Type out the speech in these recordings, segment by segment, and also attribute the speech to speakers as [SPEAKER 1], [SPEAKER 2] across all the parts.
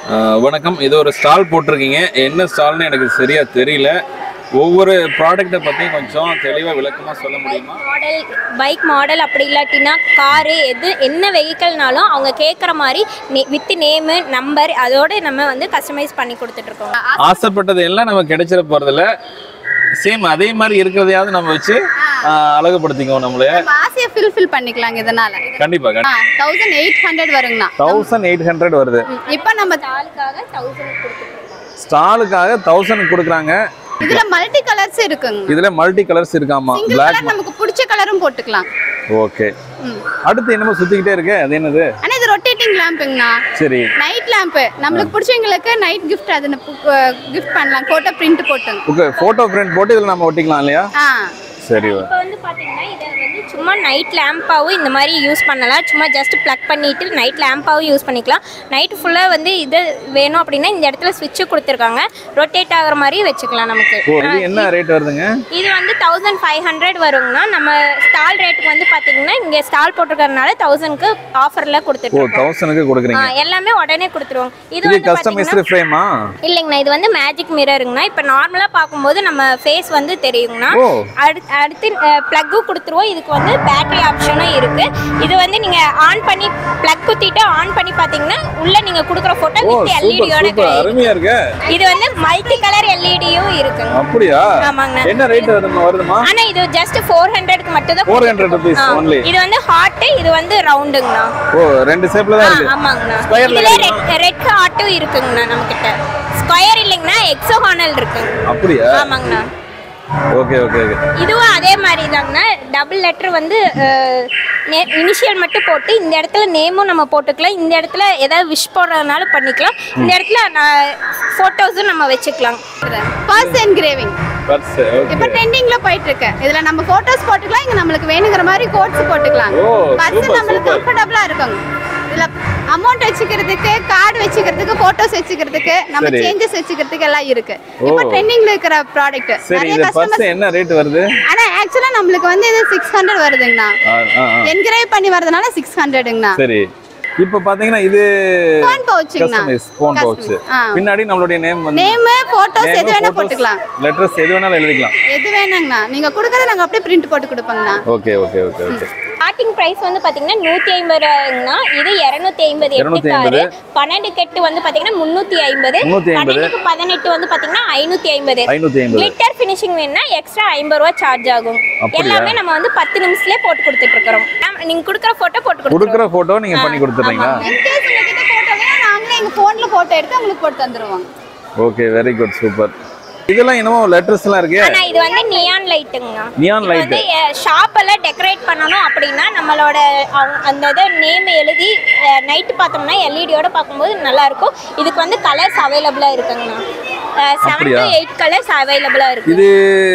[SPEAKER 1] ஆஹ் வணக்கம் இது ஒரு ஸ்டால் போட்டிருக்கீங்க என்ன ஸ்டால்னு எனக்கு சரியா தெரியல ஒவ்வொரு ப்ராடக்ட்டை பற்றி கொஞ்சம் தெளிவாக விளக்கமாக சொல்ல முடியுமா
[SPEAKER 2] மாடல் பைக் மாடல் அப்படி இல்லாட்டினா காரு எது என்ன வெஹிக்கல்னாலும் அவங்க கேட்குற மாதிரி வித் நேமு நம்பர் அதோட நம்ம வந்து கஸ்டமைஸ் பண்ணி கொடுத்துட்ருக்கோம்
[SPEAKER 1] ஆசைப்பட்டது எல்லாம் நமக்கு கிடைச்சிட போகிறதில்ல சேம் அதே மாதிரி இருக்கிறதையாவது நம்ம வச்சு ஆஹ் அழகுபடுத்திக்குவோம் நம்மளே
[SPEAKER 3] நம்ம ஆசையை ஃபில்ஃபில் பண்ணிக்கலாங்க இதனால
[SPEAKER 1] கண்டிப்பாக
[SPEAKER 3] தௌசண்ட் எயிட் ஹண்ட்ரட் வருங்கண்ணா
[SPEAKER 1] தௌசண்ட் எயிட் ஹண்ட்ரட் வருது
[SPEAKER 3] ம், இப்போ நம்ம
[SPEAKER 2] ஸ்டாலுக்காக தௌசண்ட் கொடுத்துட்ருக்கோம்
[SPEAKER 1] ஸ்டாலுக்காக தௌசண்ட் கொடுக்குறாங்க
[SPEAKER 3] இதுல மல்டி கலர்ஸ் இருக்குங்க
[SPEAKER 1] இதில் மல்டி கலர்ஸ் இருக்காமா
[SPEAKER 3] சிங்கிள்
[SPEAKER 1] பிளாக்
[SPEAKER 3] கலர் நமக்கு பிடிச்ச கலரும் போட்டுக்கலாம்
[SPEAKER 1] ஓகே
[SPEAKER 3] ம்.
[SPEAKER 1] அடுத்து என்னமோ சுற்றிக்கிட்டே இருக்கு அது என்னது
[SPEAKER 3] ஆனா இது ரொட்டேட்டிங் லேம்புங்கண்ணா
[SPEAKER 1] சரி
[SPEAKER 3] நைட் லேம்ப் நம்மளுக்கு பிடிச்சவங்களுக்கு நைட் கிஃப்ட் அது கிஃப்ட் பண்ணலாம் கோட்டை பிரிண்ட் போட்டுங்க
[SPEAKER 1] ஓகே ஃபோட்டோ பிரிண்ட் போட்டு இதில் நம்ம ஒட்டிக்கலாம் இல்லையா
[SPEAKER 3] ஆ
[SPEAKER 1] சரி
[SPEAKER 2] இப்போ வந்து பார்த்தீங்கன்னா இதை வந்து சும்மா நைட் லேம்பாகவும் இந்த மாதிரி யூஸ் பண்ணலாம் சும்மா ஜஸ்ட் ப்ளக் பண்ணிட்டு நைட் லேம்பாகவும் யூஸ் பண்ணிக்கலாம் நைட் ஃபுல்லாக வந்து இது வேணும் அப்படின்னா இந்த இடத்துல சுவிட்சு கொடுத்துருக்காங்க ரொட்டேட் ஆகுற மாதிரி வச்சுக்கலாம் நமக்கு
[SPEAKER 1] ஓ இது என்ன ரேட் வருதுங்க
[SPEAKER 2] இது வந்து தௌசண்ட் ஃபைவ் ஹண்ட்ரட் வருங்கண்ணா நம்ம ஸ்டால் ரேட்டுக்கு வந்து பார்த்தீங்கன்னா இங்கே ஸ்டால் போட்டிருக்கறனால தௌசண்ட்க்கு ஆஃபரில்
[SPEAKER 1] ஓ
[SPEAKER 2] கொடுத்துருக்கோம்
[SPEAKER 1] தௌசண்ட்க்கு கொடுக்குறீங்க
[SPEAKER 2] எல்லாமே உடனே கொடுத்துருவோம் இது
[SPEAKER 1] இது
[SPEAKER 2] வந்து பார்த்தீங்கன்னா
[SPEAKER 1] கஸ்டமைஸ்டு ஃப்ரேமா
[SPEAKER 2] இல்லைங்கண்ணா இது வந்து மேஜிக் மிரருங்கண்ணா இப்போ நார்மலாக பார்க்கும்போது நம்ம ஃபேஸ் வந்து தெரியுங்கண்ணா
[SPEAKER 1] ஓ
[SPEAKER 2] அடுத்து அடுத்து ப்ளக்கும் கொடுத்துருவோம் இதுக்கு வந்து பேட்டரி ஆப்ஷனும் இருக்கு இது வந்து நீங்க ஆன் பண்ணி ப்ளக் குத்திட்டு ஆன் பண்ணி பார்த்தீங்கன்னா உள்ள நீங்க கொடுக்குற போட்டோ
[SPEAKER 1] ஓ
[SPEAKER 2] வித்
[SPEAKER 1] சூப்பர்
[SPEAKER 2] எல்இடியோட
[SPEAKER 1] சூப்பர் அருமையா இருக்கு
[SPEAKER 2] இது வந்து மல்டி கலர் எல்இடியும் இருக்குங்க
[SPEAKER 1] அப்படியா
[SPEAKER 2] ஆமாங்கண்ணா
[SPEAKER 1] என்ன ரேட் வருதுமா வருதுமா
[SPEAKER 2] ஆனா இது ஜஸ்ட் ஃபோர் ஹண்ட்ரட்க்கு மட்டும் தான்
[SPEAKER 1] ஃபோர் ஹண்ட்ரட் ருபீஸ் ஒன்லி
[SPEAKER 2] இது வந்து ஹார்ட் இது வந்து ரவுண்டுங்கண்ணா
[SPEAKER 1] ஓ ரெண்டு ஷேப்ல தான் இருக்கு
[SPEAKER 2] ஆமாங்கண்ணா
[SPEAKER 1] Square ல
[SPEAKER 2] இதுல ரெட் ரெட் ஹார்ட்டும் இருக்குங்கண்ணா நம்ம கிட்ட ஸ்கொயர் இல்லைங்கண்ணா எக்ஸோஹானல் இருக்குங்க
[SPEAKER 1] அப்படியா
[SPEAKER 2] ஆமாங்கண்ணா
[SPEAKER 1] ஓகே ஓகே ஓகே
[SPEAKER 2] இதுவும் அதே மாதிரி தாங்கண்ணா டபுள் லெட்டர் வந்து இனிஷியல் மட்டும் போட்டு இந்த இடத்துல நேமும் நம்ம போட்டுக்கலாம் இந்த இடத்துல ஏதாவது விஷ் போடுறதுனால பண்ணிக்கலாம் இந்த இடத்துல ஃபோட்டோஸும் நம்ம வச்சுக்கலாம்
[SPEAKER 3] பர்ஸ் என்கிரேவிங்
[SPEAKER 1] பர்ஸ்
[SPEAKER 3] இப்போ
[SPEAKER 1] ஓகே
[SPEAKER 3] ட்ரெண்டிங்ல போயிட்டு இருக்கு இதுல நம்ம போட்டோஸ் போட்டுக்கலாம் இங்க நம்மளுக்கு வேணுங்கிற மாதிரி கோட்ஸ் போட்டுக்கலாம்
[SPEAKER 1] ஓ,
[SPEAKER 3] பர்ஸ்
[SPEAKER 1] super,
[SPEAKER 3] நம்மளுக்கு
[SPEAKER 1] super.
[SPEAKER 3] கம்ஃபர்டபுளா இருக்குங்க இதுல அமௌண்ட் வச்சுக்கிறதுக்கு கார்டு வச்சுக்கிறதுக்கு போட்டோஸ் வச்சுக்கிறதுக்கு நம்ம
[SPEAKER 1] சரி.
[SPEAKER 3] சேஞ்சஸ் வச்சுக்கிறதுக்கு எல்லாம் இருக்கு
[SPEAKER 1] ஓ.
[SPEAKER 3] இப்போ ட்ரெண்டிங்ல இருக்கிற ப்ராடக்ட்
[SPEAKER 1] சரி
[SPEAKER 3] நிறைய
[SPEAKER 1] இந்த பர்ஸ்
[SPEAKER 3] கஸ்டமர்ஸ்
[SPEAKER 1] என்ன ரேட் வருது
[SPEAKER 3] ஆனா ஆக்சுவலா நம்மளுக்கு வந்து இது சிக்ஸ் ஹண்ட்ரட் வருதுங்கண்ணா
[SPEAKER 1] ஆ, ஆ, ஆ.
[SPEAKER 3] என்கிரேவ் பண்ணி வரதுனால சிக்ஸ் ஹண்ட்ரட்ங்கண்ணா
[SPEAKER 1] சரி இப்போ பாத்தீங்கன்னா இது
[SPEAKER 3] ஃபோன் பவுச்சுங்கண்ணா
[SPEAKER 1] கஸ்டமைஸ் ஃபோன் பவுச்
[SPEAKER 3] ஆ.
[SPEAKER 1] பின்னாடி நம்மளுடைய நேம் வந்து
[SPEAKER 3] நேம் போட்டோஸ் எது வேணா போட்டுக்கலாம்
[SPEAKER 1] லெட்டர்ஸ் எது வேணாலும் எழுதிக்கலாம்
[SPEAKER 3] எது வேணாங்கண்ணா நீங்க கொடுக்கறத நாங்க அப்படியே பிரிண்ட் போட்டு கொடுப்போங்கண்ணா
[SPEAKER 1] okay okay okay okay
[SPEAKER 2] starting price வந்து பார்த்தீங்கன்னா நூற்றி ஐம்பது ரூபாய்ங்கண்ணா இது இரநூத்தி ஐம்பது எட்டு
[SPEAKER 1] 250.
[SPEAKER 2] காரு பன்னெண்டு கெட்டு வந்து பார்த்தீங்கன்னா முந்நூற்றி ஐம்பது
[SPEAKER 1] 350.
[SPEAKER 2] பன்னெண்டுக்கு பதினெட்டு வந்து பார்த்தீங்கன்னா ஐநூற்றி ஐம்பது
[SPEAKER 1] ஐநூத்தி ஐம்பது
[SPEAKER 2] கிளிட்டர் ஃபினிஷிங் வேணும்னா எக்ஸ்ட்ரா ஐம்பது ரூபா சார்ஜ் ஆகும்
[SPEAKER 1] அப்படியா?
[SPEAKER 2] எல்லாமே நம்ம வந்து பத்து நிமிஷத்துலேயே போட்டு கொடுத்துட்டு இருக்கிறோம் நீங்க கொடுக்குற போட்டோ போட்டு கொடுத்துருவோம்
[SPEAKER 1] கொடுக்குற போட்டோ நீங்க பண்ணி கொடுத்துறீங்களா
[SPEAKER 3] இன்கேஸ் உங்ககிட்ட போட்டோ வேணும் நாங்களே எங்க போன்ல போட்டோ எடுத்து உங்களுக்கு போட்டு தந்துருவோம்
[SPEAKER 1] ஓகே வெரி குட் சூப்பர் இதெல்லாம் என்னமோ லெட்டர்ஸ் எல்லாம் இருக்கு
[SPEAKER 2] ஆனா இது வந்து நியான் லைட்டுங்கண்ணா
[SPEAKER 1] நியான்
[SPEAKER 2] இது
[SPEAKER 1] லைட்
[SPEAKER 2] வந்து ஷாப் எல்லாம் டெக்கரேட் பண்ணணும் அப்படின்னா நம்மளோட அவங்க- அந்த இதை நேம் எழுதி நைட்டு பார்த்தோம்னா எல்இடியோட பார்க்கும்போது நல்லா இருக்கும் இதுக்கு வந்து கலர்ஸ் அவைலபிளா இருக்குங்கண்ணா செவன்
[SPEAKER 1] அப்படியா?
[SPEAKER 2] டு எயிட் கலர்ஸ் அவைலபிளா இருக்கு
[SPEAKER 1] இது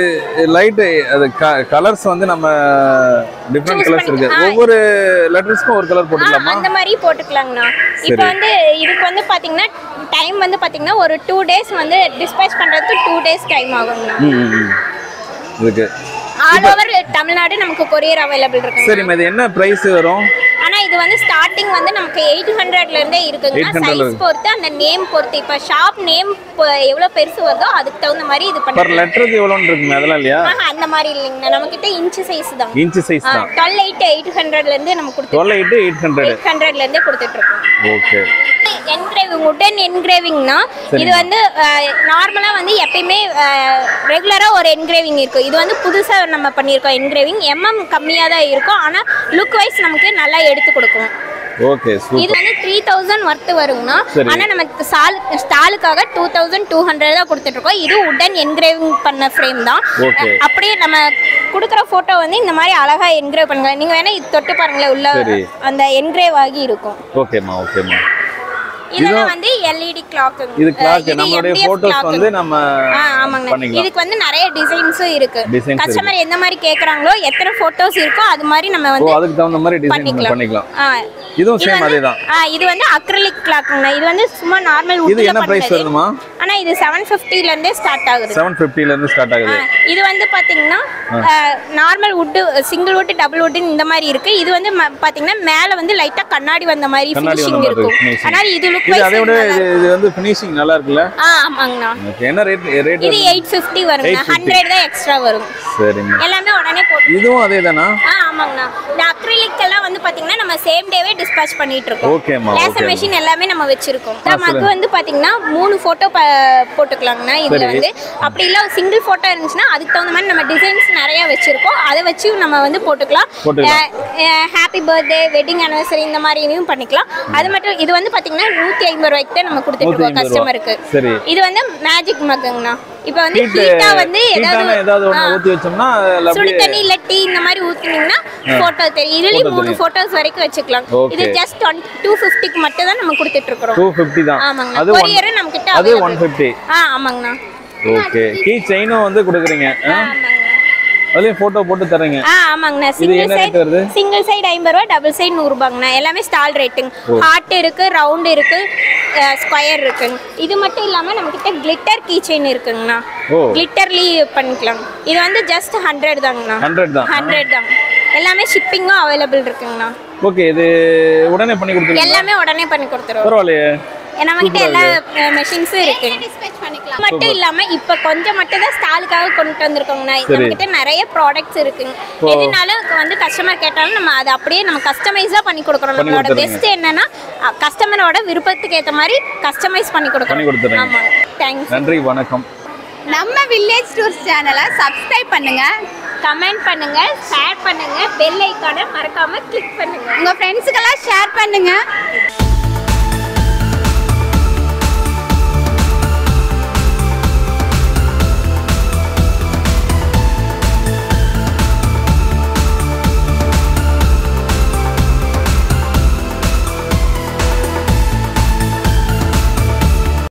[SPEAKER 1] லைட் அது கலர்ஸ் வந்து நம்ம டிஃப்ரெண்ட்
[SPEAKER 2] Choose
[SPEAKER 1] கலர்ஸ் இருக்கு
[SPEAKER 2] பண்ணி- ஆ.
[SPEAKER 1] ஒவ்வொரு லெட்டர்ஸ்க்கும் ஒரு கலர்
[SPEAKER 2] ஆ,
[SPEAKER 1] போட்டுக்கலாமா
[SPEAKER 2] அந்த மாதிரி போட்டுக்கலாங்கண்ணா இப்போ
[SPEAKER 1] சரி.
[SPEAKER 2] வந்து இதுக்கு வந்து பாத்தீங்கன்னா டைம் வந்து பாத்தீங்கன்னா ஒரு டூ டேஸ் வந்து டிஸ்பேச் பண்றதுக்கு டூ டேஸ் டைம் ஆகுங்கண்ணா
[SPEAKER 1] ம் ம், ம். இதுக்கு
[SPEAKER 2] ஆல் ஓவர் தமிழ்நாடு நமக்கு கொரியர் அவைலபிள் இருக்குங்க
[SPEAKER 1] சரிம்மா இது என்ன பிரைஸ் வரும்
[SPEAKER 2] ஆனா இது வந்து ஸ்டார்டிங் வந்து நமக்கு எயிட் ஹண்ட்ரட்ல இருந்தே இருக்குங்க
[SPEAKER 1] 800
[SPEAKER 2] சைஸ் பொறுத்து அந்த நேம் பொறுத்து இப்ப ஷாப் நேம் எவ்வளவு பெருசு வருதோ அதுக்கு தகுந்த மாதிரி இது
[SPEAKER 1] பர்
[SPEAKER 2] பண்ணி
[SPEAKER 1] லெட்டருக்கு எவ்வளோன்னு இருக்குங்க அதெல்லாம் இல்லையா
[SPEAKER 2] ஆஹா, அந்த மாதிரி இல்லைங்கண்ணா நம்ம கிட்ட இன்ச் சைஸ் தான்
[SPEAKER 1] இன்ச் சைஸ் தான்
[SPEAKER 2] டுவெல் எயிட் எயிட் ஹண்ட்ரட்ல இருந்து நம்ம கொடுத்து
[SPEAKER 1] twelve eight eight hundred
[SPEAKER 2] eight ஹண்ட்ரட்ல இருந்தே கொடுத்துட்டு இருக்கோம்
[SPEAKER 1] ஓகே
[SPEAKER 2] என்கிரேவிங் உடன் என்கிரேவிங்னா இது வந்து நார்மலா வந்து எப்பயுமே ரெகுலரா ஒரு என்கிரேவிங் இருக்கும் இது வந்து புதுசா நம்ம பண்ணியிருக்கோம் என்கிரேவிங் எம்எம் கம்மியா தான் இருக்கும் ஆனா லுக் வைஸ் நமக்கு நல்லா எடுத்து கொடுக்கும்
[SPEAKER 1] ஓகே
[SPEAKER 2] இது
[SPEAKER 1] சூப்பர்
[SPEAKER 2] வந்து த்ரீ தௌசண்ட் ஒர்த் வருங்கண்ணா
[SPEAKER 1] சரி.
[SPEAKER 2] ஆனா நம்ம சால் ஸ்டாலுக்காக டூ தௌசண்ட் டூ ஹண்ட்ரட் தான் கொடுத்துட்டு இருக்கோம் இது உடன் என்கிரேவிங் பண்ண ஃப்ரேம் தான்
[SPEAKER 1] ஓகே
[SPEAKER 2] அப்படியே நம்ம கொடுக்குற போட்டோ வந்து இந்த மாதிரி அழகா என்கிரேவ் பண்ணுங்க நீங்க வேணா இது தொட்டு பாருங்களேன் உள்ள
[SPEAKER 1] சரி.
[SPEAKER 2] அந்த என்கிரேவ் ஆகி இருக்கும்
[SPEAKER 1] ஓகேம்மா ஓகேம்மா
[SPEAKER 2] இதெல்லாம் வந்து எல்இடி கிளாக்
[SPEAKER 1] இது கிளாக் நம்மளுடைய போட்டோஸ் வந்து நம்ம
[SPEAKER 2] ஆமாங்க
[SPEAKER 1] பண்ணிக்கலாம்
[SPEAKER 2] இதுக்கு வந்து நிறைய டிசைன்ஸும் இருக்கு
[SPEAKER 1] Designs
[SPEAKER 2] கஸ்டமர் எந்த மாதிரி கேக்குறாங்களோ எத்தனை போட்டோஸ் இருக்கோ அது மாதிரி நம்ம
[SPEAKER 1] ஓ
[SPEAKER 2] வந்து
[SPEAKER 1] அதுக்கு தகுந்த மாதிரி டிசைன்
[SPEAKER 2] பண்ணிக்கலாம்.
[SPEAKER 1] பண்ணிக்கலாம்
[SPEAKER 2] ஆ,
[SPEAKER 1] இதுவும்
[SPEAKER 2] இது
[SPEAKER 1] சேம்
[SPEAKER 2] வந்து-
[SPEAKER 1] அதே தான்
[SPEAKER 2] ஆ, இது வந்து அக்ரிலிக் கிளாக்குங்கண்ணா இது வந்து சும்மா நார்மல்
[SPEAKER 1] இது
[SPEAKER 2] உட்ல
[SPEAKER 1] என்ன பிரைஸ்
[SPEAKER 2] பண்ணது
[SPEAKER 1] வருதுமா
[SPEAKER 2] ஆனா இது செவன் ஃபிஃப்டில இருந்தே ஸ்டார்ட் ஆகுது
[SPEAKER 1] செவன் ஃபிஃப்டில இருந்து ஸ்டார்ட்
[SPEAKER 2] ஆ,
[SPEAKER 1] ஆகுது
[SPEAKER 2] இது வந்து பாத்தீங்கன்னா normal wood single wood double wood இந்த மாதிரி இருக்கு இது வந்து ம- பாத்தீங்கன்னா மேல வந்து லைட்டா கண்ணாடி வந்த மாதிரி
[SPEAKER 1] கண்ணாடி வந்த
[SPEAKER 2] ஃபினிஷிங்
[SPEAKER 1] மாதிரி
[SPEAKER 2] இருக்கும்
[SPEAKER 1] finishing.
[SPEAKER 2] அதனால இது லுக் லுக்
[SPEAKER 1] இது அதை விட இது இது வந்து ஃபினிஷிங் நல்லா இருக்குல்ல
[SPEAKER 2] ஆ ஆமாங்கண்ணா
[SPEAKER 1] ஓகே என்ன ரேட் ரேட்
[SPEAKER 2] இது எயிட் ஃபிஃப்டி வருங்க
[SPEAKER 1] 850.
[SPEAKER 2] ஹண்ட்ரட் தான் எக்ஸ்ட்ரா வரும்
[SPEAKER 1] சரிம்மா
[SPEAKER 2] எல்லாமே உடனே போட்டு
[SPEAKER 1] இதுவும் அதே தானா
[SPEAKER 2] ஆ ஆமாங்கண்ணா இந்த அக்ரிலிக் எல்லாம் வந்து பாத்தீங்கன்னா நம்ம சேம் டேவே டிஸ்பேச் பண்ணிட்டு இருக்கோம்
[SPEAKER 1] ஓகேம்மா
[SPEAKER 2] லேசர்
[SPEAKER 1] ஓகே
[SPEAKER 2] மெஷின் எல்லாமே நம்ம வச்சிருக்கோம் நமக்கு வந்து பாத்தீங்கன்னா மூணு போட்டோ போட்டுக்கலாங்கண்ணா இதுல வந்து அப்படி இல்ல சிங்கிள் போட்டோ இருந்துச்சுன்னா அதுக்கு தகுந்த மாதிரி நம்ம டிசைன்ஸ் நிறைய வச்சிருக்கோம் அதை வச்சு நம்ம வந்து போட்டுக்கலாம்
[SPEAKER 1] போட்டுக்கலாம்.
[SPEAKER 2] ஹாப்பி பர்த்டே வெட்டிங் anniversary இந்த மாதிரி இனியும் பண்ணிக்கலாம் அது மட்டும் இது வந்து பாத்தீங்கன்னா நூத்தி ஐம்பது ரூபாய்க்கு தான் நம்ம கொடுத்துட்டு இருக்கோம்
[SPEAKER 1] 150 ரூபா.
[SPEAKER 2] கஸ்டமருக்கு
[SPEAKER 1] சரி
[SPEAKER 2] இது வந்து மேஜிக் மக்குங்கண்ணா இப்போ வந்து
[SPEAKER 1] ஹீட்
[SPEAKER 2] ஹீட்டா வந்து
[SPEAKER 1] ஹீட்டான
[SPEAKER 2] ஏதாவது
[SPEAKER 1] ஏதாவது ஒன்று
[SPEAKER 2] ஆ.
[SPEAKER 1] ஊற்றி வச்சோம்னா அதுல
[SPEAKER 2] சுடு
[SPEAKER 1] அப்படியே
[SPEAKER 2] தண்ணி இல்ல டீ இந்த மாதிரி ஊத்துனீங்கன்னா போட்டோ தெரியும் இதுலயும்
[SPEAKER 1] Photo
[SPEAKER 2] மூணு
[SPEAKER 1] தெரியும்.
[SPEAKER 2] போட்டோஸ் வரைக்கும் வச்சுக்கலாம்
[SPEAKER 1] Okay.
[SPEAKER 2] இது ஜஸ்ட் டூ ஃபிஃப்டிக்கு மட்டும் தான் நம்ம கொடுத்துட்டு இருக்கிறோம்
[SPEAKER 1] டூ ஃபிஃப்டி தான்
[SPEAKER 2] ஆமாங்கண்ணா
[SPEAKER 1] அது ஒன்
[SPEAKER 2] கொரியர் நம்ம கிட்ட
[SPEAKER 1] அது
[SPEAKER 2] available.
[SPEAKER 1] ஒன் ஃபிஃப்டி
[SPEAKER 2] ஆ ஆமாங்கண்ணா
[SPEAKER 1] ஓகே கீ செயினும் வந்து கொடுக்குறீங்க
[SPEAKER 2] ஆ, ஆமாங்கண்ணா
[SPEAKER 1] அதுலேயும் ஃபோட்டோ போட்டு தர்றீங்க
[SPEAKER 2] ஆ ஆமாங்கண்ணா
[SPEAKER 1] இது
[SPEAKER 2] சிங்கிள்
[SPEAKER 1] என்ன
[SPEAKER 2] சைடு
[SPEAKER 1] ரேட் வருது
[SPEAKER 2] சிங்கிள் சைடு ஐம்பது ரூபா டபுள் சைடு நூறுபாங்கண்ணா எல்லாமே ஸ்டால் ரேட்டுங்க ஹார்ட் இருக்கு ரவுண்ட் இருக்கு ஸ்கொயர் இருக்குங்க இது மட்டும் இல்லாம நம்ம கிட்ட கிளிட்டர் கீ செயின் இருக்குங்கண்ணா
[SPEAKER 1] ஓ
[SPEAKER 2] கிளிட்டர்லி பண்ணிக்கலாம் இது வந்து ஜஸ்ட் ஹண்ட்ரட் தாங்கண்ணா
[SPEAKER 1] ஹண்ட்ரட் தான்
[SPEAKER 2] ஹண்ட்ரட் தான் எல்லாமே ஷிப்பிங்கும் அவைலபிள் இருக்குங்கண்ணா
[SPEAKER 1] ஓகே இது உடனே பண்ணி கொடுத்துருங்க
[SPEAKER 2] எல்லாமே உடனே பண்ணி கொடுத்துருவோம்
[SPEAKER 1] பரவாயில்லையே
[SPEAKER 2] நம்ம கிட்ட எல்லா மெஷின்ஸும் இருக்கு
[SPEAKER 3] டிஸ்பேச் பண்ணிக்கலாம்
[SPEAKER 2] இது மட்டும் இல்லாம இப்ப கொஞ்சம் மட்டும் தான் ஸ்டாலுக்காக கொண்டு வந்திருக்கோங்கண்ணா நம்ம கிட்ட நிறைய ப்ராடக்ட்ஸ் இருக்குங்க எதுனாலும் வந்து கஸ்டமர் கேட்டாலும் நம்ம அதை அப்படியே நம்ம கஸ்டமைஸா பண்ணி கொடுக்குறோம்
[SPEAKER 1] பண்ணி
[SPEAKER 2] நம்மளோட
[SPEAKER 1] கொடுத்துருங்க.
[SPEAKER 2] பெஸ்ட் என்னன்னா கஸ்டமரோட விருப்பத்துக்கு ஏத்த மாதிரி கஸ்டமைஸ் பண்ணி
[SPEAKER 1] பண்ணி
[SPEAKER 2] கொடுக்குறோம்
[SPEAKER 1] கொடுத்துருங்க
[SPEAKER 2] ஆமா தேங்க்ஸ்
[SPEAKER 1] நன்றி வணக்கம்
[SPEAKER 3] நம்ம வில்லேஜ் டூர்ஸ் சேனலை சப்ஸ்கிரைப் பண்ணுங்க
[SPEAKER 2] கமெண்ட் பண்ணுங்க ஷேர் பண்ணுங்க பெல் ஐக்கானை மறக்காம கிளிக் பண்ணுங்க
[SPEAKER 3] உங்க ஃப்ரெண்ட்ஸுக்கெல்லாம் ஷேர் பண்ணுங்க